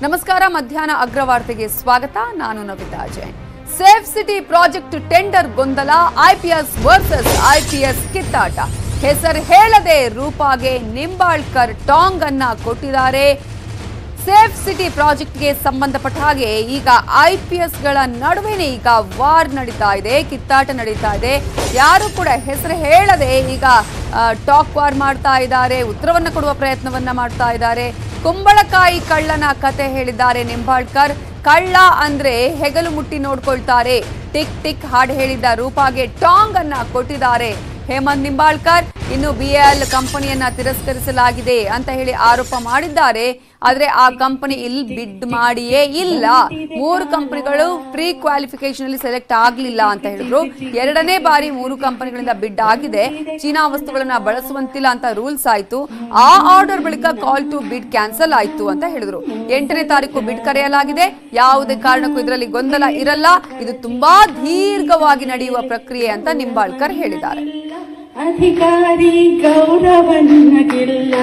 ನಮಸ್ಕಾರ ಮಧ್ಯಾಹ್ನ ಅಗ್ರವಾರ್ತೆಗೆ ಸ್ವಾಗತ ನಾನು Navitha Jain safe city project tender ಗೊಂದಲ ಐಪಿಎಸ್ ವರ್ಸಸ್ ಐಪಿಎಸ್ ಕಿತ್ತಾಟ ಹೆಸರು ಹೇಳದೆ ರೂಪಾಗೆ ನಿಂಬಾಳ್ಕರ್ ಟಾಂಗ್ ಅನ್ನ ಕೊಟ್ಟಿದ್ದಾರೆ ಸೇಫ್ ಸಿಟಿ ಪ್ರಾಜೆಕ್ಟ್ಗೆ ಸಂಬಂಧಪಟ್ಟ ಹಾಗೆ ಈಗ ಐ ಪಿ ಎಸ್ಗಳ ನಡುವೆನೇ ಈಗ ವಾರ್ ನಡೀತಾ ಇದೆ ಕಿತ್ತಾಟ ನಡೀತಾ ಇದೆ ಯಾರು ಕೂಡ ಹೆಸರು ಹೇಳದೆ ಈಗ ಟಾಕ್ ವಾರ್ ಮಾಡ್ತಾ ಇದ್ದಾರೆ ಉತ್ತರವನ್ನ ಕೊಡುವ ಪ್ರಯತ್ನವನ್ನ ಮಾಡ್ತಾ ಇದ್ದಾರೆ ಕುಂಬಳಕಾಯಿ ಕಳ್ಳನ ಕತೆ ಹೇಳಿದ್ದಾರೆ ನಿಂಬಾಳ್ಕರ್ ಕಳ್ಳ ಅಂದ್ರೆ ಹೆಗಲು ಮುಟ್ಟಿ ನೋಡ್ಕೊಳ್ತಾರೆ ಟಿಕ್ ಟಿಕ್ ಹಾಡು ಹೇಳಿದ್ದ ರೂಪಾಗೆ ಟಾಂಗ್ ಅನ್ನ ಕೊಟ್ಟಿದ್ದಾರೆ ಹೇಮಂತ್ ನಿಂಬಾಳ್ಕರ್ ಇನ್ನು ಬಿಎಲ್ ಕಂಪನಿಯನ್ನ ತಿರಸ್ಕರಿಸಲಾಗಿದೆ ಅಂತ ಹೇಳಿ ಆರೋಪ ಮಾಡಿದ್ದಾರೆ ಆದ್ರೆ ಆ ಕಂಪನಿ ಇಲ್ಲಿ ಬಿಡ್ ಮಾಡಿಯೇ ಇಲ್ಲ ಮೂರು ಕಂಪನಿಗಳು ಪ್ರೀ ಕ್ವಾಲಿಫಿಕೇಶನ್ ಅಲ್ಲಿ ಸೆಲೆಕ್ಟ್ ಆಗ್ಲಿಲ್ಲ ಅಂತ ಹೇಳಿದ್ರು ಎರಡನೇ ಬಾರಿ ಮೂರು ಕಂಪನಿಗಳಿಂದ ಬಿಡ್ ಆಗಿದೆ ಚೀನಾ ವಸ್ತುಗಳನ್ನ ಬಳಸುವಂತಿಲ್ಲ ಅಂತ ರೂಲ್ಸ್ ಆಯ್ತು ಆ ಆರ್ಡರ್ ಬಳಿಕ ಕಾಲ್ ಟು ಬಿಡ್ ಕ್ಯಾನ್ಸಲ್ ಆಯ್ತು ಅಂತ ಹೇಳಿದ್ರು ಎಂಟನೇ ತಾರೀಕು ಬಿಡ್ ಕರೆಯಲಾಗಿದೆ ಯಾವುದೇ ಕಾರಣಕ್ಕೂ ಇದರಲ್ಲಿ ಗೊಂದಲ ಇರಲ್ಲ ಇದು ತುಂಬಾ ದೀರ್ಘವಾಗಿ ನಡೆಯುವ ಪ್ರಕ್ರಿಯೆ ಅಂತ ನಿಂಬಾಳ್ಕರ್ ಹೇಳಿದ್ದಾರೆ ಅಧಿಕಾರಿ ಗೌರವನ್ನಗಿಲ್ಲ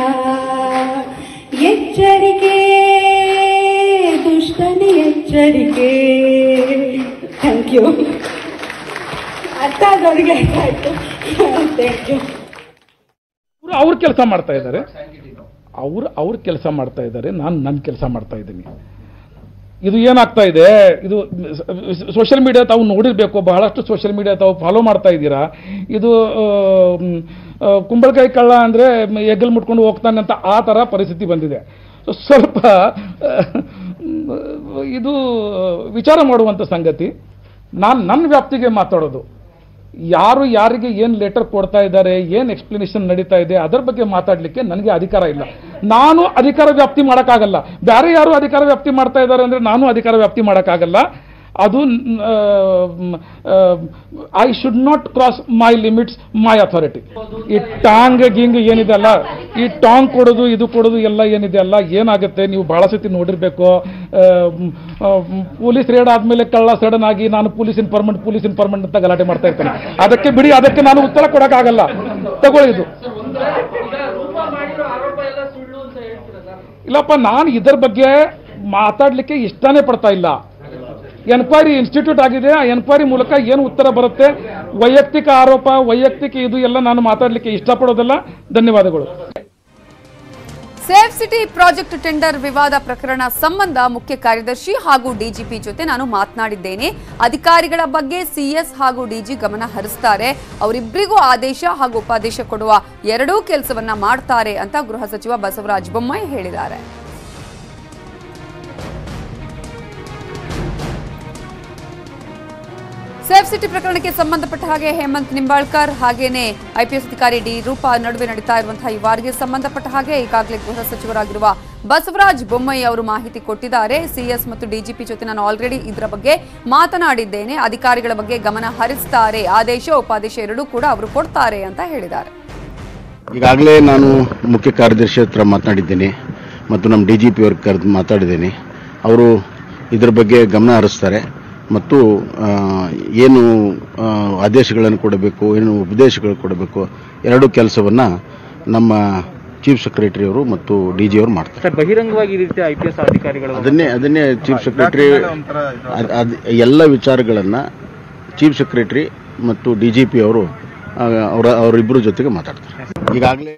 ಎಚ್ಚರಿಕೆ ದುಷ್ಟನಿ ಎಚ್ಚರಿಕೆ ಥ್ಯಾಂಕ್ ಯು ಅರ್ಥ ಆದವ್ರಿಗೆ ಅರ್ಥ ಆಯ್ತು ಥ್ಯಾಂಕ್ ಯು ಅವ್ರು ಅವ್ರ ಕೆಲಸ ಮಾಡ್ತಾ ಇದ್ದಾರೆ ಅವ್ರು ಅವ್ರ ಕೆಲಸ ಮಾಡ್ತಾ ಇದ್ದಾರೆ ನಾನು ನನ್ನ ಕೆಲಸ ಮಾಡ್ತಾ ಇದ್ದೀನಿ ಇದು ಏನಾಗ್ತಾ ಇದೆ ಇದು ಸೋಷಿಯಲ್ ಮೀಡಿಯಾ ತಾವು ನೋಡಿರಬೇಕು ಬಹಳಷ್ಟು ಸೋಷಿಯಲ್ ಮೀಡಿಯಾ ತಾವು ಫಾಲೋ ಮಾಡ್ತಾ ಇದ್ದೀರಾ ಇದು ಆ, ಮ್, ಆ, ಕುಂಬಳಕಾಯಿ ಕಳ್ಳ ಅಂದರೆ ಎಗ್ಗಲ್ ಮುಟ್ಕೊಂಡು ಹೋಗ್ತಾನೆ ಅಂತ ಆ ಥರ ಪರಿಸ್ಥಿತಿ ಬಂದಿದೆ ಸೊ ಸ್ವಲ್ಪ ಆ, ಮ್, ಇದು ವಿಚಾರ ಮಾಡುವಂಥ ಸಂಗತಿ ನಾನು ನನ್ನ ವ್ಯಾಪ್ತಿಗೆ ಮಾತಾಡೋದು ಯಾರು ಯಾರಿಗೆ ಏನು ಲೆಟರ್ ಕೊಡ್ತಾ ಇದ್ದಾರೆ ಏನು ಎಕ್ಸ್ಪ್ಲನೇಷನ್ ನಡೀತಾ ಇದೆ ಅದರ ಬಗ್ಗೆ ಮಾತಾಡಲಿಕ್ಕೆ ನನಗೆ ಅಧಿಕಾರ ಇಲ್ಲ ನಾನು ಅಧಿಕಾರ ವ್ಯಾಪ್ತಿ ಮಾಡೋಕ್ಕಾಗಲ್ಲ ಬೇರೆ ಯಾರು ಅಧಿಕಾರ ವ್ಯಾಪ್ತಿ ಮಾಡ್ತಾ ಇದ್ದಾರೆ ಅಂದರೆ ನಾನು ಅಧಿಕಾರ ವ್ಯಾಪ್ತಿ ಮಾಡೋಕ್ಕಾಗಲ್ಲ ಅದು I should not cross my limits my authority ಈ ಟಾಂಗ್ ಗಿಂಗ್ ಏನಿದೆ ಅಲ್ಲ ಈ ಟಾಂಗ್ ಕೊಡೋದು ಇದು ಕೊಡೋದು ಎಲ್ಲ ಏನಿದೆ ಅಲ್ಲ ಏನಾಗುತ್ತೆ ನೀವು ಭಾಳ ಸತಿ ನೋಡಿರ್ಬೇಕು ಪೊಲೀಸ್ ರೇಡ್ ಆದ್ಮೇಲೆ ಕಳ್ಳ ಸಡನ್ ಆಗಿ ನಾನು ಪೊಲೀಸ್ ಇನ್ಫಾರ್ಮೆಂಟ್ ಪೊಲೀಸ್ ಇನ್ಫಾರ್ಮೆಂಟ್ ಅಂತ ಗಲಾಟೆ ಮಾಡ್ತಾ ಇರ್ತಾನೆ ಅದಕ್ಕೆ ಬಿಡಿ ಅದಕ್ಕೆ ನಾನು ಉತ್ತರ ಕೊಡೋಕ್ಕಾಗಲ್ಲ ತಗೊಳ್ಳಿ ಇದು ಇಲ್ಲಪ್ಪ ನಾನು ಇದರ ಬಗ್ಗೆ ಮಾತಾಡಲಿಕ್ಕೆ ಇಷ್ಟನೇ ಪಡ್ತಾ ಇಲ್ಲ ಎನ್ಕ್ವೈರಿ ಇನ್ಸ್ಟಿಟ್ಯೂಟ್ ಆಗಿದೆ ಆ ಎನ್ಕ್ವೈರಿ ಮೂಲಕ ಏನು ಉತ್ತರ ಬರುತ್ತೆ ವೈಯಕ್ತಿಕ ಆರೋಪ ವೈಯಕ್ತಿಕ ಇದು ಎಲ್ಲ ನಾನು ಮಾತಾಡಲಿಕ್ಕೆ ಇಷ್ಟಪಡೋದಿಲ್ಲ ಧನ್ಯವಾದಗಳು ಸೇಫ್ ಸಿಟಿ ಪ್ರಾಜೆಕ್ಟ್ ಟೆಂಡರ್ ವಿವಾದ ಪ್ರಕರಣ ಸಂಬಂಧ ಮುಖ್ಯ ಕಾರ್ಯದರ್ಶಿ ಹಾಗೂ ಡಿಜಿಪಿ ಜೊತೆ ನಾನು ಮಾತನಾಡಿದ್ದೇನೆ ಅಧಿಕಾರಿಗಳ ಬಗ್ಗೆ ಸಿಎಸ್ ಹಾಗೂ ಡಿಜಿ ಗಮನ ಹರಿಸ್ತಾರೆ ಅವರಿಬ್ಬರಿಗೂ ಆದೇಶ ಹಾಗೂ ಉಪಾದೇಶ ಕೊಡುವ ಎರಡೂ ಕೆಲಸವನ್ನ ಮಾಡ್ತಾರೆ ಅಂತ ಗೃಹ ಸಚಿವ ಬಸವರಾಜ ಬೊಮ್ಮಾಯಿ ಹೇಳಿದ್ದಾರೆ ಸೇಫ್ ಸಿಟಿ ಪ್ರಕರಣಕ್ಕೆ ಸಂಬಂಧಪಟ್ಟ ಹಾಗೆ ಹೇಮಂತ್ ನಿಂಬಾಳ್ಕರ್ ಹಾಗೇನೆ ಐಪಿಎಸ್ ಅಧಿಕಾರಿ ಡಿ ರೂಪಾ ನಡುವೆ ನಡೀತಾ ಇರುವಂತಹ ಈ ವಾರ್ಗೆ ಸಂಬಂಧಪಟ್ಟ ಹಾಗೆ ಈಗಾಗಲೇ ಗೃಹ ಸಚಿವರಾಗಿರುವ ಬಸವರಾಜ ಬೊಮ್ಮಾಯಿ ಅವರು ಮಾಹಿತಿ ಕೊಟ್ಟಿದ್ದಾರೆ ಸಿಎಸ್ ಮತ್ತು ಡಿಜಿಪಿ ಜೊತೆ ನಾನು ಆಲ್ರೆಡಿ ಇದರ ಬಗ್ಗೆ ಮಾತನಾಡಿದ್ದೇನೆ ಅಧಿಕಾರಿಗಳ ಬಗ್ಗೆ ಗಮನ ಹರಿಸ್ತಾರೆ ಆದೇಶ ಉಪಾದೇಶ ಎರಡೂ ಕೂಡ ಅವರು ಕೊಡ್ತಾರೆ ಅಂತ ಹೇಳಿದ್ದಾರೆ ಈಗಾಗಲೇ ನಾನು ಮುಖ್ಯ ಕಾರ್ಯದರ್ಶಿ ಹತ್ರ ಮಾತನಾಡಿದ್ದೇನೆ ಮತ್ತು ನಮ್ಮ ಡಿ ಜಿ ಪಿ ಅವ್ರಿಗೆ ಕರೆದು ಮಾತಾಡಿದ್ದೇನೆ ಅವರು ಇದರ ಬಗ್ಗೆ ಗಮನ ಹರಿಸ್ತಾರೆ ಮತ್ತು ಆ, ಏನು ಆ, ಆದೇಶಗಳನ್ನು ಕೊಡಬೇಕು ಏನು ಉಪದೇಶಗಳು ಕೊಡಬೇಕು ಎರಡೂ ಕೆಲಸವನ್ನು ನಮ್ಮ ಚೀಫ್ ಸೆಕ್ರೆಟರಿ ಅವರು ಮತ್ತು ಡಿ ಜಿ ಅವರು ಮಾಡ್ತಾರೆ ಸರ್ ಬಹಿರಂಗವಾಗಿ ಈ ರೀತಿ ಐ ಪಿ ಎಸ್ ಅಧಿಕಾರಿಗಳು ಅದನ್ನೇ ಅದನ್ನೇ ಚೀಫ್ ಸೆಕ್ರೆಟರಿ ಅದ್- ಅದ್ ಎಲ್ಲ ವಿಚಾರಗಳನ್ನು ಚೀಫ್ ಸೆಕ್ರೆಟರಿ ಮತ್ತು ಡಿ ಜಿ ಪಿ ಅವರು ಆ, ಅವರ ಅವರಿಬ್ಬರ ಜೊತೆಗೆ ಮಾತಾಡ್ತಾರೆ ಈಗಾಗಲೇ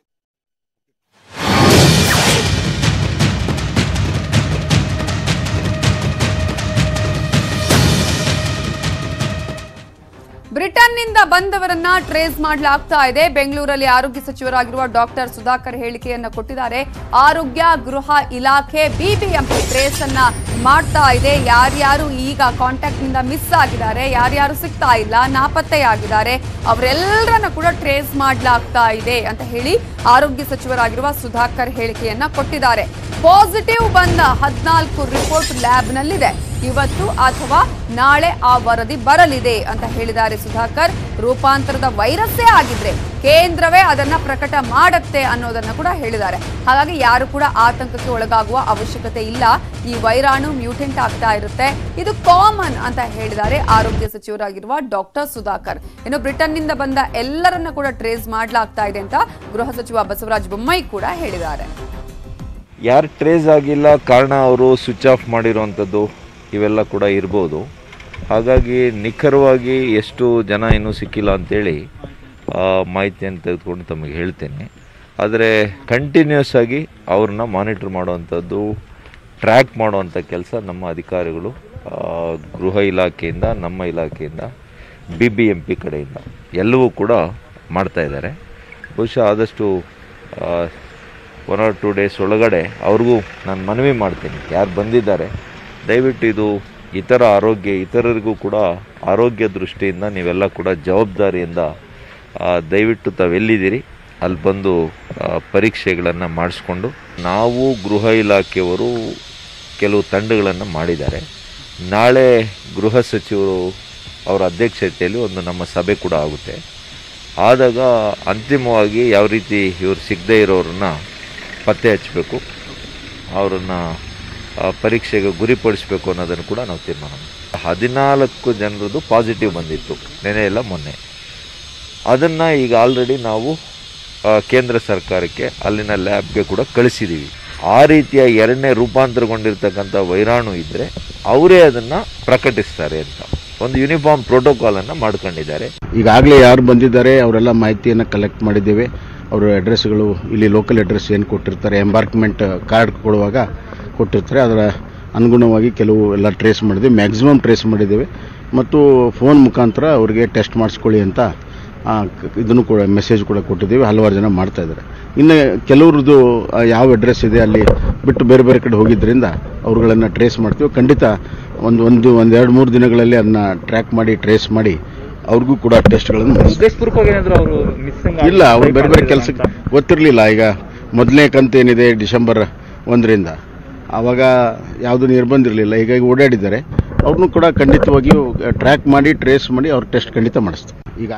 ಬ್ರಿಟನ್ನಿಂದ ಬಂದವರನ್ನ ಟ್ರೇಸ್ ಮಾಡಲಾಗ್ತಾ ಇದೆ ಬೆಂಗಳೂರಲ್ಲಿ ಆರೋಗ್ಯ ಸಚಿವರಾಗಿರುವ ಡಾಕ್ಟರ್ ಸುಧಾಕರ್ ಹೇಳಿಕೆಯನ್ನ ಕೊಟ್ಟಿದ್ದಾರೆ ಆರೋಗ್ಯ ಗೃಹ ಇಲಾಖೆ ಬಿಬಿಎಂಪಿ ಟ್ರೇಸ್ ಅನ್ನ ಮಾಡ್ತಾ ಇದೆ ಯಾರ್ಯಾರು ಈಗ ಕಾಂಟ್ಯಾಕ್ಟ್ ನಿಂದ ಮಿಸ್ ಆಗಿದ್ದಾರೆ ಯಾರ್ಯಾರು ಸಿಗ್ತಾ ಇಲ್ಲ ನಾಪತ್ತೆಯಾಗಿದ್ದಾರೆ ಅವರೆಲ್ಲರನ್ನ ಕೂಡ ಟ್ರೇಸ್ ಮಾಡಲಾಗ್ತಾ ಇದೆ ಅಂತ ಹೇಳಿ ಆರೋಗ್ಯ ಸಚಿವರಾಗಿರುವ ಸುಧಾಕರ್ ಹೇಳಿಕೆಯನ್ನ ಕೊಟ್ಟಿದ್ದಾರೆ ಪಾಸಿಟಿವ್ ಬಂದ ಹದಿನಾಲ್ಕು ರಿಪೋರ್ಟ್ ಲ್ಯಾಬ್ನಲ್ಲಿದೆ ಇವತ್ತು ಅಥವಾ ನಾಳೆ ಆ ವರದಿ ಬರಲಿದೆ ಅಂತ ಹೇಳಿದ್ದಾರೆ ಸುಧಾಕರ್ ರೂಪಾಂತರದ ವೈರಸ್ಸೇ ಆಗಿದ್ರೆ ಕೇಂದ್ರವೇ ಅದನ್ನ ಪ್ರಕಟ ಮಾಡತ್ತೆ ಅನ್ನೋದನ್ನ ಕೂಡ ಹೇಳಿದ್ದಾರೆ ಹಾಗಾಗಿ ಯಾರು ಕೂಡ ಆತಂಕಕ್ಕೆ ಒಳಗಾಗುವ ಅವಶ್ಯಕತೆ ಇಲ್ಲ ಈ ವೈರಾಣು ಮ್ಯೂಟೆಂಟ್ ಆಗ್ತಾ ಇರುತ್ತೆ ಇದು ಕಾಮನ್ ಅಂತ ಹೇಳಿದ್ದಾರೆ ಆರೋಗ್ಯ ಸಚಿವರಾಗಿರುವ ಡಾಕ್ಟರ್ ಸುಧಾಕರ್ ಇನ್ನು ಬ್ರಿಟನ್ನಿಂದ ಬಂದ ಎಲ್ಲರನ್ನ ಕೂಡ ಟ್ರೇಸ್ ಮಾಡಲಾಗ್ತಾ ಇದೆ ಅಂತ ಗೃಹ ಸಚಿವ ಬಸವರಾಜ ಬೊಮ್ಮಾಯಿ ಕೂಡ ಹೇಳಿದ್ದಾರೆ ಯಾರು ಟ್ರೇಸ್ ಆಗಿಲ್ಲ ಕಾರಣ ಅವರು ಸ್ವಿಚ್ ಆಫ್ ಮಾಡಿರೋವಂಥದ್ದು ಇವೆಲ್ಲ ಕೂಡ ಇರ್ಬೋದು ಹಾಗಾಗಿ ನಿಖರವಾಗಿ ಎಷ್ಟು ಜನ ಇನ್ನೂ ಸಿಕ್ಕಿಲ್ಲ ಅಂತೇಳಿ ಆ, ಮಾಹಿತಿಯನ್ನು ತೆಗೆದುಕೊಂಡು ತಮಗೆ ಹೇಳ್ತೇನೆ ಆದರೆ ಕಂಟಿನ್ಯೂಸ್ ಆಗಿ ಅವ್ರನ್ನ ಮಾನಿಟ್ರ್ ಮಾಡುವಂಥದ್ದು ಟ್ರ್ಯಾಕ್ ಮಾಡುವಂಥ ಕೆಲಸ ನಮ್ಮ ಅಧಿಕಾರಿಗಳು ಆ, ಗೃಹ ಇಲಾಖೆಯಿಂದ ನಮ್ಮ ಇಲಾಖೆಯಿಂದ ಬಿ ಬಿ ಎಂ ಪಿ ಕಡೆಯಿಂದ ಎಲ್ಲವೂ ಕೂಡ ಮಾಡ್ತಾ ಇದ್ದಾರೆ ಬಹುಶಃ ಆದಷ್ಟು ಒನ್ ಆರ್ ಟೂ ಡೇಸ್ ಒಳಗಡೆ ಅವ್ರಿಗೂ ನಾನು ಮನವಿ ಮಾಡ್ತೀನಿ ಯಾರು ಬಂದಿದ್ದಾರೆ ದಯವಿಟ್ಟು ಇದು ಇತರ ಆರೋಗ್ಯ ಇತರರಿಗೂ ಕೂಡ ಆರೋಗ್ಯ ದೃಷ್ಟಿಯಿಂದ ನೀವೆಲ್ಲ ಕೂಡ ಜವಾಬ್ದಾರಿಯಿಂದ ಆ, ದಯವಿಟ್ಟು ತಾವೆಲ್ಲಿದ್ದೀರಿ ಅಲ್ಲಿ ಬಂದು ಪರೀಕ್ಷೆಗಳನ್ನು ಮಾಡಿಸ್ಕೊಂಡು ನಾವು ಗೃಹ ಇಲಾಖೆಯವರು ಕೆಲವು ತಂಡಗಳನ್ನು ಮಾಡಿದ್ದಾರೆ ನಾಳೆ ಗೃಹ ಸಚಿವರು ಅವರ ಅಧ್ಯಕ್ಷತೆಯಲ್ಲಿ ಒಂದು ನಮ್ಮ ಸಭೆ ಕೂಡ ಆಗುತ್ತೆ ಆದಾಗ ಅಂತಿಮವಾಗಿ ಯಾವ ರೀತಿ ಇವರು ಸಿಗದೇ ಇರೋರನ್ನ ಪತ್ತೆ ಹಚ್ಚಬೇಕು ಅವರನ್ನು ಪರೀಕ್ಷೆಗೆ ಗುರಿಪಡಿಸಬೇಕು ಅನ್ನೋದನ್ನು ಕೂಡ ನಾವು ತೀರ್ಮಾನ ಮಾಡಿದ್ವಿ. ಹದಿನಾಲ್ಕು ಜನರದ್ದು ಪಾಸಿಟಿವ್ ಬಂದಿತ್ತು ನೆನೆ ಇಲ್ಲ ಮೊನ್ನೆ ಅದನ್ನು ಈಗ ಆಲ್ರೆಡಿ ನಾವು ಆ, ಕೇಂದ್ರ ಸರ್ಕಾರಕ್ಕೆ ಅಲ್ಲಿನ ಲ್ಯಾಬ್ಗೆ ಕೂಡ ಕಳಿಸಿದ್ದೀವಿ ಆ ರೀತಿಯ ಎರಡನೇ ರೂಪಾಂತರಗೊಂಡಿರ್ತಕ್ಕಂಥ ವೈರಾಣು ಇದ್ದರೆ ಅವರೇ ಅದನ್ನು ಪ್ರಕಟಿಸ್ತಾರೆ ಅಂತ ಒಂದು ಯೂನಿಫಾರ್ಮ್ ಪ್ರೋಟೋಕಾಲನ್ನು ಮಾಡ್ಕೊಂಡಿದ್ದಾರೆ ಈಗಾಗಲೇ ಯಾರು ಬಂದಿದ್ದಾರೆ ಅವರೆಲ್ಲ ಮಾಹಿತಿಯನ್ನು ಕಲೆಕ್ಟ್ ಮಾಡಿದ್ದೇವೆ ಅವರ ಅಡ್ರೆಸ್ಗಳು ಇಲ್ಲಿ ಲೋಕಲ್ ಅಡ್ರೆಸ್ ಏನು ಕೊಟ್ಟಿರ್ತಾರೆ ಎಂಬಾರ್ಕ್ಮೆಂಟ್ ಕಾರ್ಡ್ ಕೊಡುವಾಗ ಕೊಟ್ಟಿರ್ತಾರೆ ಅದರ ಅನುಗುಣವಾಗಿ ಕೆಲವು ಎಲ್ಲ ಟ್ರೇಸ್ ಮಾಡಿದ್ದೇವೆ ಮ್ಯಾಕ್ಸಿಮಮ್ ಟ್ರೇಸ್ ಮಾಡಿದ್ದೇವೆ ಮತ್ತು ಫೋನ್ ಮುಖಾಂತರ ಅವರಿಗೆ ಟೆಸ್ಟ್ ಮಾಡಿಸ್ಕೊಳ್ಳಿ ಅಂತ ಆ, ಕ- ಇದನ್ನು ಕೂಡ ಮೆಸೇಜ್ ಕೂಡ ಕೊಟ್ಟಿದ್ದೇವೆ ಹಲವಾರು ಜನ ಮಾಡ್ತಾ ಇದ್ದಾರೆ ಇನ್ನು ಕೆಲವ್ರದ್ದು ಆ, ಯಾವ ಅಡ್ರೆಸ್ ಇದೆ ಅಲ್ಲಿ ಬಿಟ್ಟು ಬೇರೆ ಬೇರೆ ಕಡೆ ಹೋಗಿದ್ದರಿಂದ ಅವ್ರುಗಳನ್ನು ಟ್ರೇಸ್ ಮಾಡ್ತೀವಿ ಖಂಡಿತ ಒಂದು ಒಂದು ಒಂದು ಎರಡು ಮೂರು ದಿನಗಳಲ್ಲಿ ಅದನ್ನ ಟ್ರ್ಯಾಕ್ ಮಾಡಿ ಟ್ರೇಸ್ ಮಾಡಿ ಅವ್ರಿಗೂ ಕೂಡ ಟೆಸ್ಟ್ಗಳನ್ನು ಮಾಡಿಸ್ತೀವಿ ಉದ್ದೇಶಪೂರ್ವಕವಾಗಿ ಏನಾದ್ರು ಅವರು ಮಿಸ್ಸಿಂಗ್ ಇಲ್ಲ ಅವ್ರು ಬೇರೆ ಬೇರೆ ಕೆಲಸಕ್ಕೆ ಗೊತ್ತಿರಲಿಲ್ಲ ಈಗ ಮೊದಲನೇ ಕಂತು ಏನಿದೆ ಡಿಸೆಂಬರ್ ಒಂದರಿಂದ ಆವಾಗ ಯಾವುದು ನಿರ್ಬಂಧ ಇರಲಿಲ್ಲ ಹೀಗಾಗಿ ಓಡಾಡಿದ್ದಾರೆ ಅವ್ರನ್ನೂ ಕೂಡ ಖಂಡಿತವಾಗಿಯೂ ಟ್ರ್ಯಾಕ್ ಮಾಡಿ ಟ್ರೇಸ್ ಮಾಡಿ ಅವ್ರ ಟೆಸ್ಟ್ ಖಂಡಿತ ಮಾಡಿಸ್ತೀವಿ ಈಗ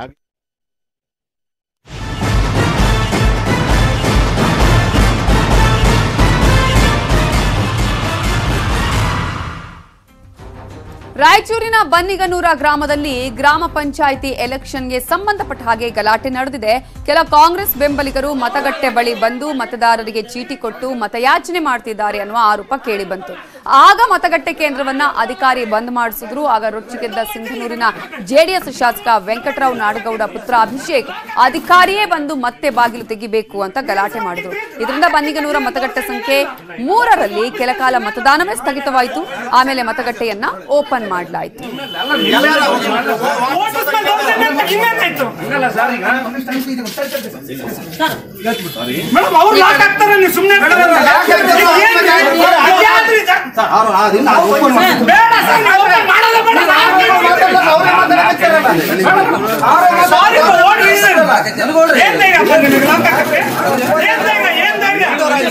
ರಾಯಚೂರಿನ ಬನ್ನಿಗನೂರ ಗ್ರಾಮದಲ್ಲಿ ಗ್ರಾಮ ಪಂಚಾಯಿತಿ ಎಲೆಕ್ಷನ್ಗೆ ಸಂಬಂಧಪಟ್ಟ ಹಾಗೆ ಗಲಾಟೆ ನಡೆದಿದೆ ಕೆಲ ಕಾಂಗ್ರೆಸ್ ಬೆಂಬಲಿಗರು ಮತಗಟ್ಟೆ ಬಳಿ ಬಂದು ಮತದಾರರಿಗೆ ಚೀಟಿ ಕೊಟ್ಟು ಮತಯಾಚನೆ ಮಾಡ್ತಿದ್ದಾರೆ ಅನ್ನುವ ಆರೋಪ ಕೇಳಿಬಂತು ಆಗ ಮತಗಟ್ಟೆ ಕೇಂದ್ರವನ್ನ ಅಧಿಕಾರಿ ಬಂದ್ ಮಾಡಿಸಿದ್ರು ಆಗ ರೊಚ್ಚಿಗೆದ್ದ ಸಿಂಧನೂರಿನ ಜೆಡಿಎಸ್ ಶಾಸಕ ವೆಂಕಟರಾವ್ ನಾಡಗೌಡ ಪುತ್ರ ಅಭಿಷೇಕ್ ಅಧಿಕಾರಿಯೇ ಬಂದು ಮತ್ತೆ ಬಾಗಿಲು ತೆಗಿಬೇಕು ಅಂತ ಗಲಾಟೆ ಮಾಡಿದ್ರು ಇದರಿಂದ ಬನ್ನಿಗನೂರ ಮತಗಟ್ಟೆ ಸಂಖ್ಯೆ ಮೂರರಲ್ಲಿ ಕೆಲಕಾಲ ಮತದಾನವೇ ಸ್ಥಗಿತವಾಯಿತು ಆಮೇಲೆ ಮತಗಟ್ಟೆಯನ್ನ ಓಪನ್ ಮಾಡಲಾಯಿತು ಮೇಡಮ್ ಅವ್ರು ಲಾಕ್ ಆಗ್ತಾರೆ ನೀವು ಸುಮ್ಮನೆ ಬೇಡ ಸರ್ ನೀವು open ಮಾಡೋದೇ ಬೇಡ ಸಾರಿ ಓಡ್ reason. ಏನ್ ಧೈರ್ಯ ಅಪ್ಪ ನಿನಗೆ ಲಾಕ್ ಹಾಕಕ್ಕೆ? ಏನ್ ಧೈರ್ಯ ಏನ್ ಧೈರ್ಯ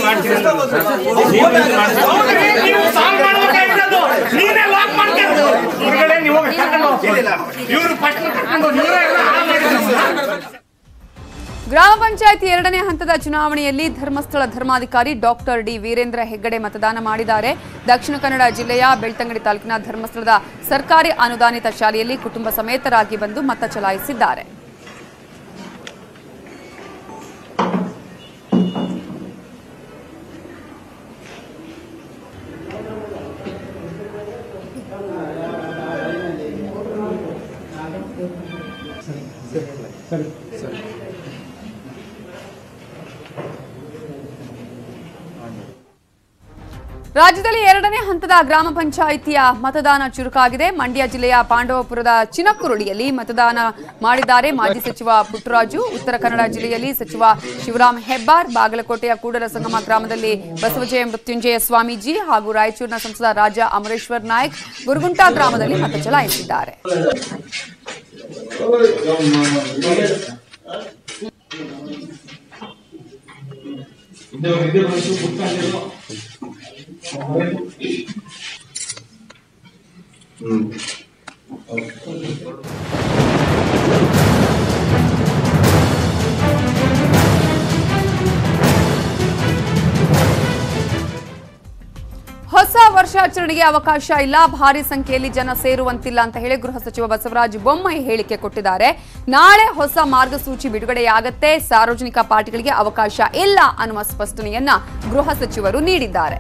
ಹೌದ್ರಿ, ನೀವು ಸಾಲ್ವ್ ಮಾಡ್ಬೇಕಾಗಿರೋದು ನೀನೇ ಲಾಕ್ ಮಾಡ್ಕೊಂಡು ಹೊರಗಡೆ ನೀವು ಹೋಗಿ ಕರ್ಕೊಂಡು ಹೋಗಿ. ಇವ್ರು ಪಟ್ಟ ಕರ್ಕೊಂಡು ಹೋಗಿ, ಇವರೇ ಎಲ್ಲ ಹಾಳು ಮಾಡಿದ್ರು. ಗ್ರಾಮ ಪಂಚಾಯತಿ ಎರಡನೇ ಹಂತದ ಚುನಾವಣೆಯಲ್ಲಿ ಧರ್ಮಸ್ಥಳ ಧರ್ಮಾಧಿಕಾರಿ ಡಾಕ್ಟರ್ ಡಿ ವೀರೇಂದ್ರ ಹೆಗ್ಗಡೆ ಮತದಾನ ಮಾಡಿದ್ದಾರೆ ದಕ್ಷಿಣ ಕನ್ನಡ ಜಿಲ್ಲೆಯ ಬೆಳ್ತಂಗಡಿ ತಾಲೂಕಿನ ಧರ್ಮಸ್ಥಳದ ಸರ್ಕಾರಿ ಅನುದಾನಿತ ಶಾಲೆಯಲ್ಲಿ ಕುಟುಂಬ ಸಮೇತರಾಗಿ ಬಂದು ಮತ ಚಲಾಯಿಸಿದ್ದಾರೆ ರಾಜ್ಯದಲ್ಲಿ ಎರಡನೇ ಹಂತದ ಗ್ರಾಮ ಪಂಚಾಯಿತಿಯ ಮತದಾನ ಚುರುಕಾಗಿದೆ ಮಂಡ್ಯ ಜಿಲ್ಲೆಯ ಪಾಂಡವಪುರದ ಚಿನಕುರುಳಿಯಲ್ಲಿ ಮತದಾನ ಮಾಡಿದ್ದಾರೆ ಮಾಜಿ ಸಚಿವ ಪುಟ್ಟರಾಜು ಉತ್ತರ ಕನ್ನಡ ಜಿಲ್ಲೆಯಲ್ಲಿ ಸಚಿವ ಶಿವರಾಮ್ ಹೆಬ್ಬಾರ್ ಬಾಗಲಕೋಟೆಯ ಕೂಡಲ ಸಂಗಮ ಗ್ರಾಮದಲ್ಲಿ ಬಸವಜಯ ಮೃತ್ಯುಂಜಯ ಸ್ವಾಮೀಜಿ ಹಾಗೂ ರಾಯಚೂರಿನ ಸಂಸದ ರಾಜ ಅಮರೇಶ್ವರ್ ನಾಯ್ಕ್ ಗುರುಗುಂಟಾ ಗ್ರಾಮದಲ್ಲಿ ಮತ ಚಲಾಯಿಸಿದ್ದಾರೆ ಹೊಸ ಹೊಸ ವರ್ಷಾಚರಣೆಗೆ ಅವಕಾಶ ಇಲ್ಲ ಭಾರಿ ಸಂಖ್ಯೆಯಲ್ಲಿ ಜನ ಸೇರುವಂತಿಲ್ಲ ಅಂತ ಹೇಳಿ ಗೃಹ ಸಚಿವ ಬಸವರಾಜ ಬೊಮ್ಮಾಯಿ ಹೇಳಿಕೆ ಕೊಟ್ಟಿದ್ದಾರೆ ನಾಳೆ ಹೊಸ ಮಾರ್ಗಸೂಚಿ ಬಿಡುಗಡೆಯಾಗತ್ತೆ ಸಾರ್ವಜನಿಕ ಪಾರ್ಟಿಗಳಿಗೆ ಅವಕಾಶ ಇಲ್ಲ ಅನ್ನುವ ಸ್ಪಷ್ಟನೆಯನ್ನ ಗೃಹ ಸಚಿವರು ನೀಡಿದ್ದಾರೆ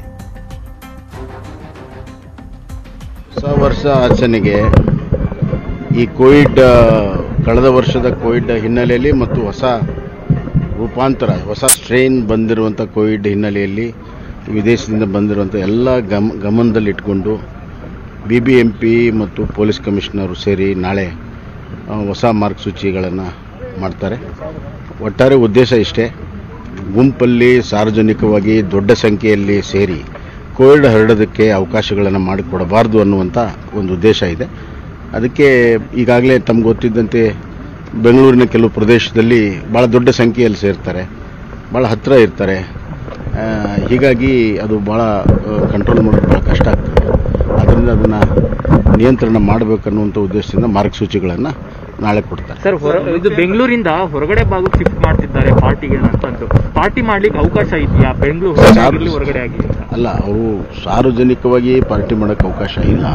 ಹೊಸ ವರ್ಷ ಆಚರಣೆಗೆ ಈ ಕೋವಿಡ್ ಆ, ಕಳೆದ ವರ್ಷದ ಕೋವಿಡ್ ಹಿನ್ನೆಲೆಯಲ್ಲಿ ಮತ್ತು ಹೊಸ ರೂಪಾಂತರ ಹೊಸ ಸ್ಟ್ರೈನ್ ಬಂದಿರುವಂಥ ಕೋವಿಡ್ ಹಿನ್ನೆಲೆಯಲ್ಲಿ ವಿದೇಶದಿಂದ ಬಂದಿರುವಂಥ ಎಲ್ಲ ಗಮ ಗಮನದಲ್ಲಿಟ್ಕೊಂಡು ಬಿ ಬಿ ಎಂ ಪಿ ಮತ್ತು ಪೊಲೀಸ್ ಕಮಿಷನರು ಸೇರಿ ನಾಳೆ ಆ, ಹೊಸ ಮಾರ್ಗಸೂಚಿಗಳನ್ನು ಮಾಡ್ತಾರೆ ಒಟ್ಟಾರೆ ಉದ್ದೇಶ ಇಷ್ಟೇ ಗುಂಪಲ್ಲಿ ಸಾರ್ವಜನಿಕವಾಗಿ ದೊಡ್ಡ ಸಂಖ್ಯೆಯಲ್ಲಿ ಸೇರಿ ಕೋವಿಡ್ ಹರಡೋದಕ್ಕೆ ಅವಕಾಶಗಳನ್ನು ಮಾಡಿಕೊಡಬಾರ್ದು ಅನ್ನುವಂಥ ಒಂದು ಉದ್ದೇಶ ಇದೆ ಅದಕ್ಕೆ ಈಗಾಗಲೇ ತಮ್ಗೆ ಗೊತ್ತಿದ್ದಂತೆ ಬೆಂಗಳೂರಿನ ಕೆಲವು ಪ್ರದೇಶದಲ್ಲಿ ಭಾಳ ದೊಡ್ಡ ಸಂಖ್ಯೆಯಲ್ಲಿ ಸೇರ್ತಾರೆ ಭಾಳ ಹತ್ತಿರ ಇರ್ತಾರೆ ಆ, ಹೀಗಾಗಿ ಅದು ಭಾಳ ಕಂಟ್ರೋಲ್ ಮಾಡೋದು ಭಾಳ ಕಷ್ಟ ಆಗ್ತದೆ ಆದ್ದರಿಂದ ಅದನ್ನು ನಿಯಂತ್ರಣ ಮಾಡಬೇಕನ್ನುವಂಥ ಉದ್ದೇಶದಿಂದ ಮಾರ್ಗಸೂಚಿಗಳನ್ನು ನಾಳೆ ಕೊಡ್ತಾರೆ ಸರ್ ಹೊರ ಇದು ಬೆಂಗಳೂರಿಂದ ಹೊರಗಡೆ ಭಾಗಕ್ಕೆ ಶಿಫ್ಟ್ ಮಾಡ್ತಿದ್ದಾರೆ ಪಾರ್ಟಿಗೆ ಅಂತಂದು ಪಾರ್ಟಿ ಮಾಡ್ಲಿಕ್ಕೆ ಅವಕಾಶ ಇದೆಯಾ ಬೆಂಗಳೂರು ಸಾರ್- ಹೊರಗಡೆ ಹೊರಗಡೆ ಆಗಿ ಅಂತ? ಅಲ್ಲ ಅವರು ಸಾರ್ವಜನಿಕವಾಗಿ ಪಾರ್ಟಿ ಮಾಡೋಕ್ಕೆ ಅವಕಾಶ ಇಲ್ಲ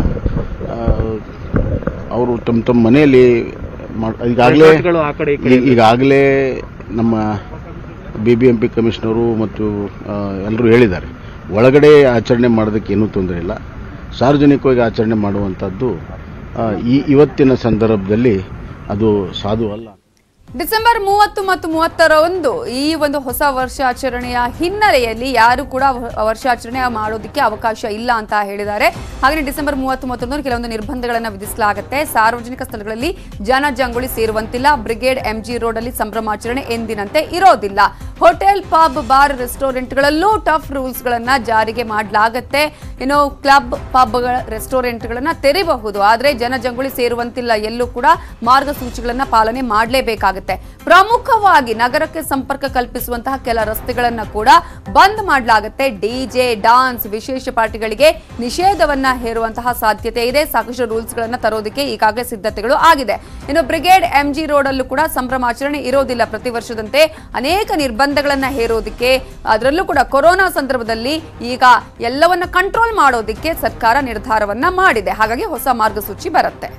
ಅವರು ತಮ್ಮ ತಮ್ಮ ಮನೆಯಲ್ಲಿ ಮಾಡ್- ಈಗಾಗಲೇ ರೆಸಾರ್ಟ್ಗಳು ಆ ಕಡೆ ಈ ಕಡೆ ಈ- ಈಗಾಗಲೇ ನಮ್ಮ B B M P commissioner ಮತ್ತು ಎಲ್ಲರೂ ಹೇಳಿದ್ದಾರೆ ಒಳಗಡೆ ಆಚರಣೆ ಮಾಡೋದಕ್ಕೆ ಏನೂ ತೊಂದರೆ ಇಲ್ಲ ಸಾರ್ವಜನಿಕವಾಗಿ ಆಚರಣೆ ಮಾಡುವಂಥದ್ದು ಆ, ಈ ಇವತ್ತಿನ ಸಂದರ್ಭದಲ್ಲಿ ಅದು ಸಾಧು ಅಲ್ಲ ಡಿಸೆಂಬರ್ ಮೂವತ್ತು ಮತ್ತು ಮೂವತ್ತರಂದು ಈ ಒಂದು ಹೊಸ ವರ್ಷಾಚರಣೆಯ ಹಿನ್ನೆಲೆಯಲ್ಲಿ ಯಾರು ಕೂಡ ವ- ವರ್ಷಾಚರಣೆ ಮಾಡೋದಕ್ಕೆ ಅವಕಾಶ ಇಲ್ಲ ಅಂತ ಹೇಳಿದ್ದಾರೆ ಹಾಗೆ ಡಿಸೆಂಬರ್ ಮೂವತ್ತು ಮೂವತ್ತೊಂದು ಕೆಲವೊಂದು ನಿರ್ಬಂಧಗಳನ್ನು ವಿಧಿಸಲಾಗುತ್ತೆ ಸಾರ್ವಜನಿಕ ಸ್ಥಳಗಳಲ್ಲಿ ಜನ ಜಂಗುಳಿ ಸೇರುವಂತಿಲ್ಲ ಬ್ರಿಗೇಡ್ ಎಂಜಿ ರೋಡ್ ಅಲ್ಲಿ ಸಂಭ್ರಮಾಚರಣೆ ಎಂದಿನಂತೆ ಇರೋದಿಲ್ಲ ಹೋಟೆಲ್ ಪಬ್ ಬಾರ್ ರೆಸ್ಟೋರೆಂಟ್ಗಳಲ್ಲೂ ಟಫ್ ರೂಲ್ಸ್ ಗಳನ್ನ ಜಾರಿಗೆ ಮಾಡಲಾಗತ್ತೆ ಇನ್ನು ಕ್ಲಬ್ ಪಬ್ಗಳ ರೆಸ್ಟೋರೆಂಟ್ಗಳನ್ನ ತೆರೆಯಬಹುದು ಆದ್ರೆ ಜನಜಂಗುಳಿ ಸೇರುವಂತಿಲ್ಲ ಎಲ್ಲೂ ಕೂಡ ಮಾರ್ಗಸೂಚಿಗಳನ್ನ ಪಾಲನೆ ಮಾಡಲೇಬೇಕಾಗುತ್ತೆ ಪ್ರಮುಖವಾಗಿ ನಗರಕ್ಕೆ ಸಂಪರ್ಕ ಕಲ್ಪಿಸುವಂತಹ ಕೆಲ ರಸ್ತೆಗಳನ್ನ ಕೂಡ ಬಂದ್ ಮಾಡಲಾಗುತ್ತೆ ಡಿಜೆ ಡಾನ್ಸ್ ವಿಶೇಷ ಪಾರ್ಟಿಗಳಿಗೆ ನಿಷೇಧವನ್ನ ಹೇರುವಂತಹ ಸಾಧ್ಯತೆ ಇದೆ ಸಾಕಷ್ಟು ರೂಲ್ಸ್ ಗಳನ್ನ ತರೋದಕ್ಕೆ ಈಗಾಗಲೇ ಸಿದ್ಧತೆಗಳು ಆಗಿದೆ ಇನ್ನು ಬ್ರಿಗೇಡ್ ಎಂಜಿ ರೋಡ್ ಅಲ್ಲೂ ಕೂಡ ಸಂಭ್ರಮಾಚರಣೆ ಇರೋದಿಲ್ಲ ಪ್ರತಿ ವರ್ಷದಂತೆ ಅನೇಕ ನಿರ್ಬಂಧಗಳನ್ನ ಹೇರೋದಕ್ಕೆ ಅದರಲ್ಲೂ ಕೂಡ ಕೊರೋನಾ ಸಂದರ್ಭದಲ್ಲಿ ಈಗ ಎಲ್ಲವನ್ನ ಕಂಟ್ರೋಲ್ ಮಾಡೋದಕ್ಕೆ ಸರ್ಕಾರ ನಿರ್ಧಾರವನ್ನ ಮಾಡಿದೆ ಹಾಗಾಗಿ ಹೊಸ ಮಾರ್ಗಸೂಚಿ ಬರುತ್ತೆ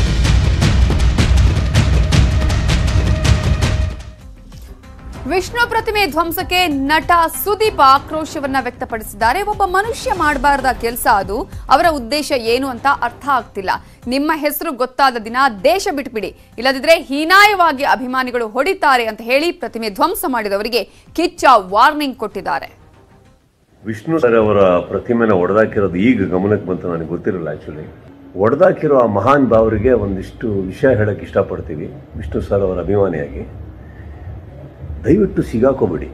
ವಿಷ್ಣು ಪ್ರತಿಮೆ ಧ್ವಂಸಕ್ಕೆ ನಟ ಸುದೀಪ್ ಆಕ್ರೋಶವನ್ನ ವ್ಯಕ್ತಪಡಿಸಿದ್ದಾರೆ ಒಬ್ಬ ಮನುಷ್ಯ ಮಾಡಬಾರ್ದ ಕೆಲಸ ಅದು ಅವರ ಉದ್ದೇಶ ಏನು ಅಂತ ಅರ್ಥ ಆಗ್ತಿಲ್ಲ ನಿಮ್ಮ ಹೆಸರು ಗೊತ್ತಾದ ದಿನ ದೇಶ ಬಿಟ್ಬಿಡಿ ಇಲ್ಲದಿದ್ರೆ ಹೀನಾಯವಾಗಿ ಅಭಿಮಾನಿಗಳು ಹೊಡಿತಾರೆ ಅಂತ ಹೇಳಿ ಪ್ರತಿಮೆ ಧ್ವಂಸ ಮಾಡಿದವರಿಗೆ ಕಿಚ್ಚ ವಾರ್ನಿಂಗ್ ಕೊಟ್ಟಿದ್ದಾರೆ ವಿಷ್ಣು ಸರ್ ಅವರ ಪ್ರತಿಮೆನ ಒಡೆದಾಕಿರೋದು ಈಗ ಗಮನಕ್ಕೆ ಬಂತು ನನಗೆ ಗೊತ್ತಿರಲಿಲ್ಲ ಆ್ಯಕ್ಚುಲಿ ಒಡೆದಾಕಿರೋ ಆ ಮಹಾನ್ ಭಾವರಿಗೆ ಒಂದಿಷ್ಟು ವಿಷಯ ಹೇಳಕ್ಕೆ ಇಷ್ಟಪಡ್ತೀವಿ ವಿಷ್ಣು ಸರ್ ಅವರ ಅಭಿಮಾನಿಯಾಗಿ ದಯವಿಟ್ಟು ಸಿಗಾಕೋಬೇಡಿ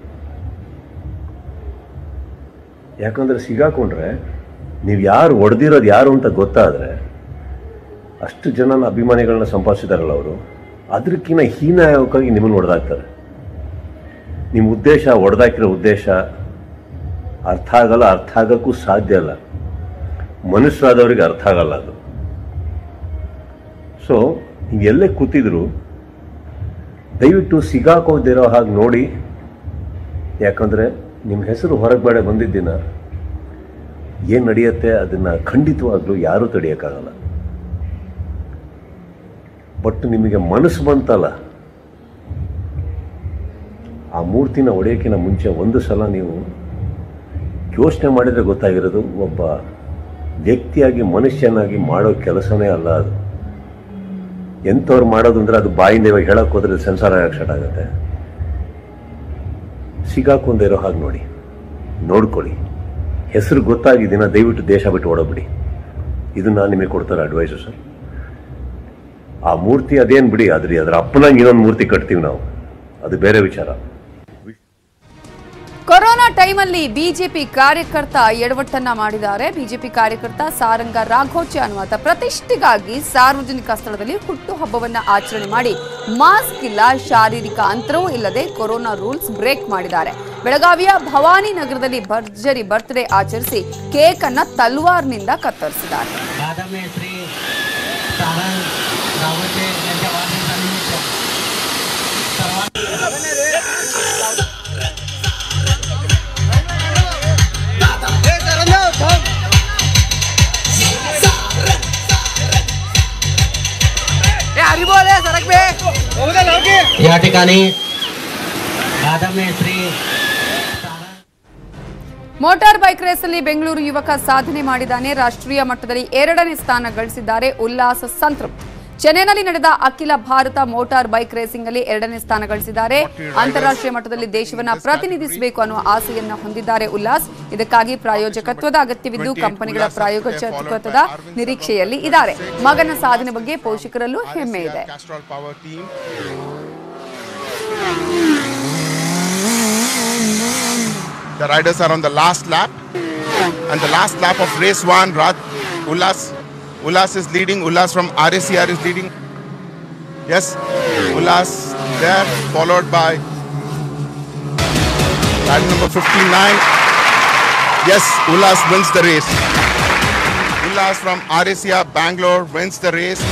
ಯಾಕಂದ್ರೆ ಸಿಗಾಕೊಂಡ್ರೆ ನೀವು ಯಾರು ಒಡೆದಿರೋದು ಯಾರು ಅಂತ ಗೊತ್ತಾದರೆ ಅಷ್ಟು ಜನನ ಅಭಿಮಾನಿಗಳನ್ನ ಸಂಪಾದಿಸಿದಾರಲ್ಲ ಅವರು ಅದಕ್ಕಿಂತ ಹೀನಾಯಕವಾಗಿ ನಿಮ್ಮನ್ನು ಹೊಡೆದಾಕ್ತಾರೆ ನಿಮ್ಮ ಉದ್ದೇಶ ಒಡೆದಾಕಿರೋ ಉದ್ದೇಶ ಅರ್ಥ ಆಗಲ್ಲ ಅರ್ಥ ಆಗೋಕ್ಕೂ ಸಾಧ್ಯ ಇಲ್ಲ ಮನುಷ್ಯರಾದವರಿಗೆ ಅರ್ಥ ಆಗಲ್ಲ ಅದು ಸೊ ನೀವು ಎಲ್ಲೇ ಕೂತಿದ್ರು ದಯವಿಟ್ಟು ಸಿಗಾಕೋದಿರೋ ಹಾಗೆ ನೋಡಿ ಯಾಕಂದರೆ ನಿಮ್ಮ ಹೆಸರು ಹೊರಗಡೆ ಬಂದಿದ್ದಿನ ಏನು ನಡೆಯುತ್ತೆ ಅದನ್ನು ಖಂಡಿತವಾಗ್ಲೂ ಯಾರೂ ತಡೆಯೋಕ್ಕಾಗಲ್ಲ ಬಟ್ ನಿಮಗೆ ಮನಸ್ಸು ಬಂತಲ್ಲ ಆ ಮೂರ್ತಿನ ಒಡೆಯೋಕ್ಕಿಂತ ಮುಂಚೆ ಒಂದು ಸಲ ನೀವು ಯೋಚನೆ ಮಾಡಿದರೆ ಗೊತ್ತಾಗಿರೋದು ಒಬ್ಬ ವ್ಯಕ್ತಿಯಾಗಿ ಮನುಷ್ಯನಾಗಿ ಮಾಡೋ ಕೆಲಸನೇ ಅಲ್ಲ ಅದು ಎಂಥವ್ರು ಮಾಡೋದು ಅಂದರೆ ಅದು ಬಾಯಿಂದ ಇವಾಗ ಹೇಳಕ್ಕೆ ಹೋದ್ರೆ ಸೆನ್ಸಾರ್ ಆಗಕ್ಕೆ ಸ್ಟಾರ್ಟ್ ಆಗುತ್ತೆ ಸಿಗಾಕೊಂದಿರೋ ಹಾಗೆ ನೋಡಿ ನೋಡ್ಕೊಳ್ಳಿ ಹೆಸರು ಗೊತ್ತಾಗಿದ್ದೀನ ದಯವಿಟ್ಟು ದೇಶ ಬಿಟ್ಟು ಓಡೋಬಿಡಿ ಇದು ನಾನು ನಿಮಗೆ ಕೊಡ್ತಾರೆ ಅಡ್ವೈಸು ಸರ್ ಆ ಮೂರ್ತಿ ಅದೇನು ಬಿಡಿ ಅದ್ರಿ ಅದ್ರ ಅಪ್ಪನಂಗೆ ಇನ್ನೊಂದು ಮೂರ್ತಿ ಕಟ್ತೀವಿ ನಾವು ಅದು ಬೇರೆ ವಿಚಾರ ಕೊರೋನಾ ಟೈಮಲ್ಲಿ ಬಿಜೆಪಿ ಕಾರ್ಯಕರ್ತ ಎಡವಟ್ಟನ್ನ ಮಾಡಿದ್ದಾರೆ ಬಿಜೆಪಿ ಕಾರ್ಯಕರ್ತ ಸಾರಂಗ ರಾಘೋಚ ಅನ್ನುವಂಥ ಪ್ರತಿಷ್ಠೆಗಾಗಿ ಸಾರ್ವಜನಿಕ ಸ್ಥಳದಲ್ಲಿ ಹುಟ್ಟುಹಬ್ಬವನ್ನ ಆಚರಣೆ ಮಾಡಿ ಮಾಸ್ಕ್ ಇಲ್ಲ ಶಾರೀರಿಕ ಅಂತರವೂ ಇಲ್ಲದೆ ಕೊರೋನಾ ರೂಲ್ಸ್ ಬ್ರೇಕ್ ಮಾಡಿದ್ದಾರೆ ಬೆಳಗಾವಿಯ ಭವಾನಿ ನಗರದಲ್ಲಿ ಭರ್ಜರಿ ಬರ್ತ್ಡೇ ಆಚರಿಸಿ ಕೇಕ್ ಅನ್ನ ತಲ್ವಾರ್ನಿಂದ ಕತ್ತರಿಸಿದ್ದಾರೆ बादामी श्री सारंग रावते यांच्या वाढदिवसानिमित्त सर्वांना हे या ठिकाणी आदरणीय श्री ಮೋಟಾರ್ ಬೈಕ್ ರೇಸಲ್ಲಿ ಬೆಂಗಳೂರು ಯುವಕ ಸಾಧನೆ ಮಾಡಿದ್ದಾನೆ ರಾಷ್ಟ್ರೀಯ ಮಟ್ಟದಲ್ಲಿ ಎರಡನೇ ಸ್ಥಾನ ಗಳಿಸಿದ್ದಾರೆ ಉಲ್ಲಾಸ್ ಸಂತೃಪ್ತ್ ಚೆನ್ನೈನಲ್ಲಿ ನಡೆದ ಅಖಿಲ ಭಾರತ ಮೋಟಾರ್ ಬೈಕ್ ರೇಸಿಂಗ್ ಅಲ್ಲಿ ಎರಡನೇ ಸ್ಥಾನ ಗಳಿಸಿದ್ದಾರೆ ಅಂತಾರಾಷ್ಟ್ರೀಯ ಮಟ್ಟದಲ್ಲಿ ದೇಶವನ್ನ ಪ್ರತಿನಿಧಿಸಬೇಕು ಅನ್ನುವ ಆಸೆಯನ್ನ ಹೊಂದಿದ್ದಾರೆ ಉಲ್ಲಾಸ್ ಇದಕ್ಕಾಗಿ ಪ್ರಾಯೋಜಕತ್ವದ ಅಗತ್ಯವಿದ್ದು ಕಂಪನಿಗಳ ಪ್ರಾಯೋಜಕತ್ವದ ನಿರೀಕ್ಷೆಯಲ್ಲಿ ಇದ್ದಾರೆ ಮಗನ ಸಾಧನೆ ಬಗ್ಗೆ ಪೋಷಕರಲ್ಲೂ ಹೆಮ್ಮೆ ಇದೆ Castrol Power team. The riders are on the last lap. And the last lap of race one, Raj Ullas. Ullas is leading. Ullas from RACR is leading. Yes, Ullas there, followed by rider number 59. Yes, Ullas wins the race. Ullas from RACR Bangalore wins the race.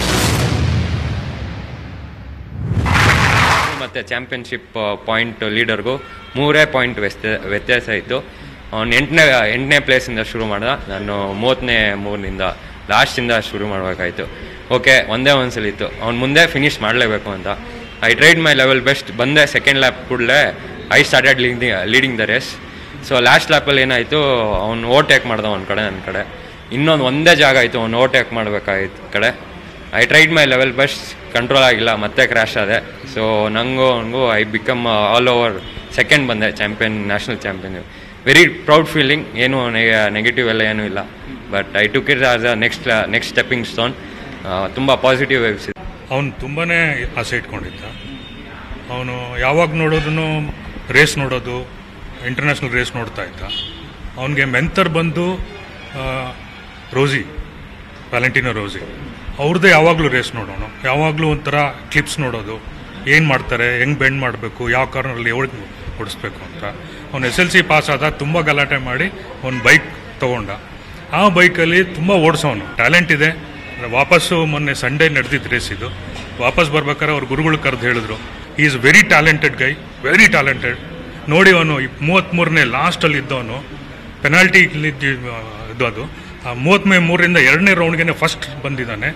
ಮತ್ತು championship point ಲೀಡರ್ಗೂ ಮೂರೇ point ವ್ಯತ್ಯ ವ್ಯತ್ಯಾಸ ಇತ್ತು ಅವ್ನು ಎಂಟನೇ ಎಂಟನೇ ಪ್ಲೇಸಿಂದ ಶುರು ಮಾಡ್ದ ನಾನು ಮೂವತ್ತನೇ ಮೂರನಿಂದ ಲಾಸ್ಟಿಂದ ಶುರು ಮಾಡಬೇಕಾಯ್ತು ಓಕೆ ಒಂದೇ ಒಂದ್ಸಲ ಇತ್ತು ಅವ್ನು ಮುಂದೆ ಫಿನಿಶ್ ಮಾಡಲೇಬೇಕು ಅಂತ I tried my level best ಬಂದೆ ಸೆಕೆಂಡ್ ಲ್ಯಾಪ್ ಕೂಡಲೇ I started leading leading the race so last ಲ್ಯಾಪಲ್ಲಿ ಏನಾಯಿತು ಅವ್ನು ಓವರ್ಟೇಕ್ ಮಾಡ್ದ ಒಂದು ಕಡೆ ನನ್ನ ಕಡೆ ಇನ್ನೊಂದು ಒಂದೇ ಜಾಗ ಆಯಿತು ಅವ್ನು ಓವರ್ಟೇಕ್ ಮಾಡಬೇಕಾಯ್ತು ಕಡೆ I tried my level best control ಆಗಿಲ್ಲ ಮತ್ತೆ ಕ್ರ್ಯಾಶ್ ಆದೆ ಸೊ ನನಗೂ ಅವನಿಗೂ I become all over second ಬಂದೆ champion national champion very proud feeling ಏನು ನೆಗೆಟಿವ್ ಎಲ್ಲ ಏನೂ ಇಲ್ಲ but I took it as a next next stepping stone ತುಂಬ ಪಾಸಿಟಿವ್ ವೇವ್ಸ್ ಇದೆ ಅವನು ತುಂಬಾ ಆಸೆ ಇಟ್ಕೊಂಡಿದ್ದ ಅವನು ಯಾವಾಗ ನೋಡೋದನ್ನು ರೇಸ್ ನೋಡೋದು ಇಂಟರ್ನ್ಯಾಷನಲ್ ರೇಸ್ ನೋಡ್ತಾ ಇದ್ದ ಅವನಿಗೆ ಮೆಂತರ್ ಬಂದು ಆ, ರೋಸಿ ವ್ಯಾಲೆಂಟಿನೋ ರೋಸಿ ಅವ್ರದ್ದೇ ಯಾವಾಗಲೂ ರೇಸ್ ನೋಡೋಣ ಯಾವಾಗಲೂ ಒಂಥರ ಕ್ಲಿಪ್ಸ್ ನೋಡೋದು ಏನು ಮಾಡ್ತಾರೆ ಹೆಂಗೆ ಬೆಂಡ್ ಮಾಡಬೇಕು ಯಾವ ಕಾರ್ನಲ್ಲಿ ಎವ್ರಿಗೆ ಓಡಿಸ್ಬೇಕು ಅಂತ ಅವ್ನು ಎಸ್ ಎಲ್ ಸಿ ಪಾಸ್ ಆದ ತುಂಬ ಗಲಾಟೆ ಮಾಡಿ ಒಂದು ಬೈಕ್ ತೊಗೊಂಡ ಆ ಬೈಕಲ್ಲಿ ತುಂಬ ಓಡಿಸೋನು ಟ್ಯಾಲೆಂಟ್ ಇದೆ ವಾಪಸ್ಸು ಮೊನ್ನೆ ಸಂಡೇ ನಡೆದಿದ್ದು ರೇಸ್ ಇದು ವಾಪಸ್ ಬರ್ಬೇಕಾದ್ರೆ ಅವ್ರ ಗುರುಗಳು ಕರೆದು ಹೇಳಿದ್ರು ಈ is very talented guy very talented ನೋಡಿ ಅವನು ಮೂವತ್ತ್ಮೂರನೇ ಲಾಸ್ಟಲ್ಲಿ ಇದ್ದವನು ಪೆನಾಲ್ಟಿ ಇದು ಅದು ಆ ಮೂವತ್ತ್ಮೇ ಮೂರರಿಂದ ಎರಡನೇ ರೌಂಡ್ಗೆ ಫಸ್ಟ್ ಬಂದಿದ್ದಾನೆ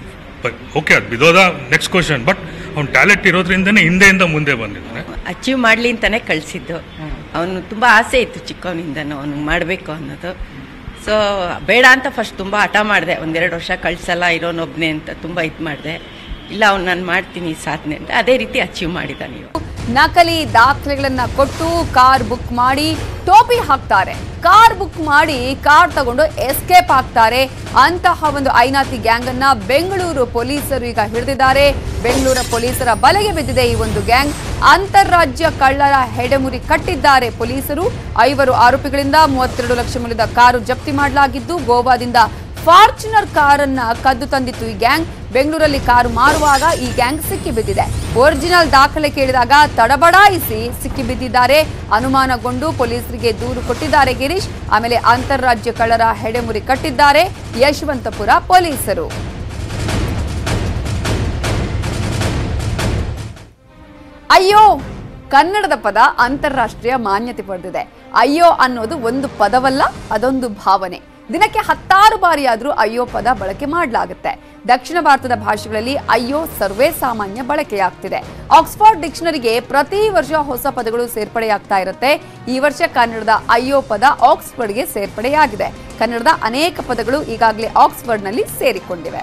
ಓಕೆ ಅದು ಬಿದೋದ ನೆಕ್ಸ್ಟ್ ಕ್ವಶನ್ ಬಟ್ ಅವ್ನು ಟ್ಯಾಲೆಂಟ್ ಇರೋದ್ರಿಂದನೇ ಹಿಂದೆಯಿಂದ ಮುಂದೆ ಬಂದಿದ್ದಾನೆ ಅಚೀವ್ ಮಾಡಲಿ ಅಂತಾನೆ ಕಳಿಸಿದ್ದು ಅವನು ತುಂಬ ಆಸೆ ಇತ್ತು ಚಿಕ್ಕವನಿಂದನೂ ಅವನು ಮಾಡಬೇಕು ಅನ್ನೋದು ಸೊ ಬೇಡ ಅಂತ ಫಸ್ಟ್ ತುಂಬ ಹಠ ಮಾಡಿದೆ ಒಂದೆರಡು ವರ್ಷ ಕಳಿಸಲ್ಲ ಇರೋನೊಬ್ಬನೇ ಅಂತ ತುಂಬ ಇದು ಮಾಡಿದೆ ಇಲ್ಲ ಅವ್ನು ನಾನು ಮಾಡ್ತೀನಿ ಈ ಸಾಧನೆ ಅಂತ ಅದೇ ರೀತಿ ಅಚೀವ್ ಮಾಡಿದ್ದಾನೆ ಇವಾಗ ನಕಲಿ ದಾಖಲೆಗಳನ್ನ ಕೊಟ್ಟು ಕಾರ್ ಬುಕ್ ಮಾಡಿ ಟೋಪಿ ಹಾಕ್ತಾರೆ ಕಾರ್ ಬುಕ್ ಮಾಡಿ ಕಾರ್ ತಗೊಂಡು ಎಸ್ಕೇಪ್ ಆಗ್ತಾರೆ ಅಂತಹ ಒಂದು ಐನಾತಿ ಗ್ಯಾಂಗ್ ಅನ್ನ ಬೆಂಗಳೂರು ಪೊಲೀಸರು ಈಗ ಹಿಡಿದಿದ್ದಾರೆ ಬೆಂಗಳೂರು ಪೊಲೀಸರ ಬಲೆಗೆ ಬಿದ್ದಿದೆ ಈ ಒಂದು ಗ್ಯಾಂಗ್ ಅಂತಾರಾಜ್ಯ ಕಳ್ಳರ ಹೆಡೆಮುರಿ ಕಟ್ಟಿದ್ದಾರೆ ಪೊಲೀಸರು ಐವರು ಆರೋಪಿಗಳಿಂದ ಮೂವತ್ತೆರಡು ಲಕ್ಷ ಮೌಲ್ಯದ ಕಾರು ಜಪ್ತಿ ಮಾಡಲಾಗಿದ್ದು ಗೋವಾದಿಂದ ಫಾರ್ಚುನರ್ ಕಾರನ್ನ ಕದ್ದು ತಂದಿತ್ತು ಈ ಗ್ಯಾಂಗ್ ಬೆಂಗಳೂರಲ್ಲಿ ಕಾರು ಮಾರುವಾಗ ಈ ಗ್ಯಾಂಗ್ ಸಿಕ್ಕಿ ಬಿದ್ದಿದೆ ಒರಿಜಿನಲ್ ದಾಖಲೆ ಕೇಳಿದಾಗ ತಡಬಡಾಯಿಸಿ ಸಿಕ್ಕಿ ಬಿದ್ದಿದ್ದಾರೆ ಅನುಮಾನಗೊಂಡು ಪೊಲೀಸರಿಗೆ ದೂರು ಕೊಟ್ಟಿದ್ದಾರೆ ಗಿರೀಶ್ ಆಮೇಲೆ ಅಂತಾರಾಜ್ಯ ಕಳ್ಳರ ಹೆಡೆಮುರಿ ಕಟ್ಟಿದ್ದಾರೆ ಯಶವಂತಪುರ ಪೊಲೀಸರು ಅಯ್ಯೋ ಕನ್ನಡದ ಪದ ಅಂತಾರಾಷ್ಟ್ರೀಯ ಮಾನ್ಯತೆ ಪಡೆದಿದೆ ಅಯ್ಯೋ ಅನ್ನೋದು ಒಂದು ಪದವಲ್ಲ ಅದೊಂದು ಭಾವನೆ ದಿನಕ್ಕೆ ಹತ್ತಾರು ಬಾರಿಯಾದರೂ ಅಯ್ಯೋ ಪದ ಬಳಕೆ ಮಾಡಲಾಗುತ್ತೆ ದಕ್ಷಿಣ ಭಾರತದ ಭಾಷೆಗಳಲ್ಲಿ ಅಯ್ಯೋ ಸರ್ವೇ ಸಾಮಾನ್ಯ ಬಳಕೆಯಾಗ್ತಿದೆ ಆಕ್ಸ್ಫರ್ಡ್ ಡಿಕ್ಷನರಿಗೆ ಪ್ರತಿ ವರ್ಷ ಹೊಸ ಪದಗಳು ಸೇರ್ಪಡೆಯಾಗ್ತಾ ಇರುತ್ತೆ ಈ ವರ್ಷ ಕನ್ನಡದ ಅಯ್ಯೋ ಪದ ಆಕ್ಸ್ಫರ್ಡ್ಗೆ ಸೇರ್ಪಡೆಯಾಗಿದೆ ಕನ್ನಡದ ಅನೇಕ ಪದಗಳು ಈಗಾಗಲೇ ಆಕ್ಸ್ಫರ್ಡ್ನಲ್ಲಿ ಸೇರಿಕೊಂಡಿವೆ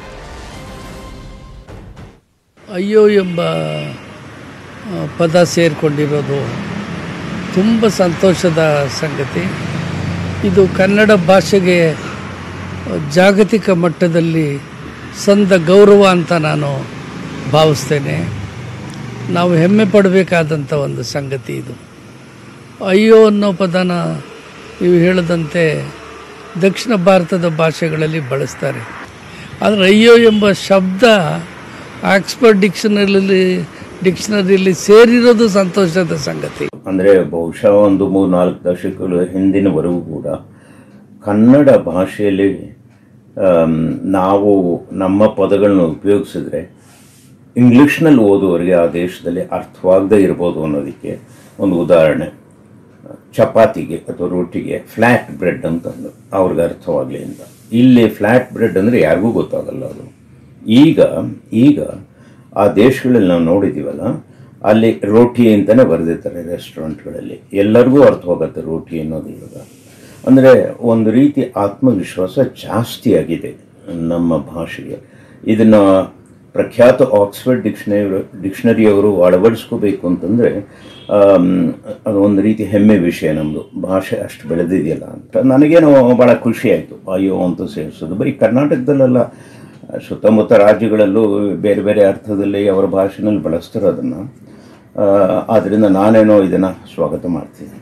ಅಯ್ಯೋ ಎಂಬ ಆ, ಪದ ಸೇರಿಕೊಂಡಿರೋದು ತುಂಬ ಸಂತೋಷದ ಸಂಗತಿ ಇದು ಕನ್ನಡ ಭಾಷೆಗೆ ಜಾಗತಿಕ ಮಟ್ಟದಲ್ಲಿ ಸಂದ ಗೌರವ ಅಂತ ನಾನು ಭಾವಿಸ್ತೇನೆ ನಾವು ಹೆಮ್ಮೆ ಪಡಬೇಕಾದಂಥ ಒಂದು ಸಂಗತಿ ಇದು ಅಯ್ಯೋ ಅನ್ನೋ ಪದನ ನೀವು ಹೇಳದಂತೆ ದಕ್ಷಿಣ ಭಾರತದ ಭಾಷೆಗಳಲ್ಲಿ ಬಳಸ್ತಾರೆ ಆದರೆ ಅಯ್ಯೋ ಎಂಬ ಶಬ್ದ ಆಕ್ಸ್ಫರ್ಡ್ ಡಿಕ್ಷನರಿಲಿ ಡಿಕ್ಷನರಿಯಲ್ಲಿ ಸೇರಿರೋದು ಸಂತೋಷದ ಸಂಗತಿ ಅಂದರೆ ಬಹುಶಃ ಒಂದು ಮೂರು ನಾಲ್ಕು ದಶಕಗಳ ಹಿಂದಿನವರೆಗೂ ಕೂಡ ಕನ್ನಡ ಭಾಷೆಯಲ್ಲಿ ಆಮ್, ನಾವು ನಮ್ಮ ಪದಗಳನ್ನ ಉಪಯೋಗಿಸಿದ್ರೆ ಇಂಗ್ಲೀಷ್ನಲ್ಲಿ ಓದುವವರಿಗೆ ಆ ದೇಶದಲ್ಲಿ ಅರ್ಥವಾಗದೇ ಇರ್ಬೋದು ಅನ್ನೋದಕ್ಕೆ ಒಂದು ಉದಾಹರಣೆ ಚಪಾತಿಗೆ ಅಥವಾ ರೊಟ್ಟಿಗೆ ಫ್ಲ್ಯಾಟ್ ಬ್ರೆಡ್ ಅಂತಂದು ಅವ್ರಿಗೆ ಅರ್ಥವಾಗಲಿ ಅಂತ ಇಲ್ಲಿ ಫ್ಲ್ಯಾಟ್ ಬ್ರೆಡ್ ಅಂದರೆ ಯಾರಿಗೂ ಗೊತ್ತಾಗಲ್ಲ ಅದು ಈಗ ಈಗ ಆ ದೇಶಗಳಲ್ಲಿ ನಾವು ನೋಡಿದ್ದೀವಲ್ಲ ಅಲ್ಲಿ ರೋಟಿ ಅಂತಲೇ ಬರೆದಿರ್ತಾರೆ ರೆಸ್ಟೋರೆಂಟ್ಗಳಲ್ಲಿ ಎಲ್ಲರಿಗೂ ಅರ್ಥ ಹೋಗುತ್ತೆ ರೋಟಿ ಅನ್ನೋದು ಇವಾಗ ಅಂದರೆ ಒಂದು ರೀತಿ ಆತ್ಮವಿಶ್ವಾಸ ಜಾಸ್ತಿ ಆಗಿದೆ ನಮ್ಮ ಭಾಷೆಗೆ ಇದನ್ನು ಪ್ರಖ್ಯಾತ ಆಕ್ಸ್ಫರ್ಡ್ ಡಿಕ್ಷನರಿ ಡಿಕ್ಷನರಿಯವರು ಅಳವಡಿಸ್ಕೋಬೇಕು ಅಂತಂದರೆ ಅದು ಒಂದು ರೀತಿ ಹೆಮ್ಮೆ ವಿಷಯ ನಮ್ಮದು ಭಾಷೆ ಅಷ್ಟು ಬೆಳೆದಿದೆಯಲ್ಲ ಅಂತ ನನಗೇನೋ ಭಾಳ ಖುಷಿ ಆಯಿತು ಅಯ್ಯೋ ಅಂತ ಸೇರಿಸೋದು ಬರೀ ಕರ್ನಾಟಕದಲ್ಲೆಲ್ಲ ಸುತ್ತಮುತ್ತ ರಾಜ್ಯಗಳಲ್ಲೂ ಬೇರೆ ಬೇರೆ ಅರ್ಥದಲ್ಲಿ ಅವರ ಭಾಷೆನಲ್ಲಿ ಬಳಸ್ತಾರೆ ಅದನ್ನು ಆದ್ದರಿಂದ ನಾನೇನೋ ಇದನ್ನು ಸ್ವಾಗತ ಮಾಡ್ತೀನಿ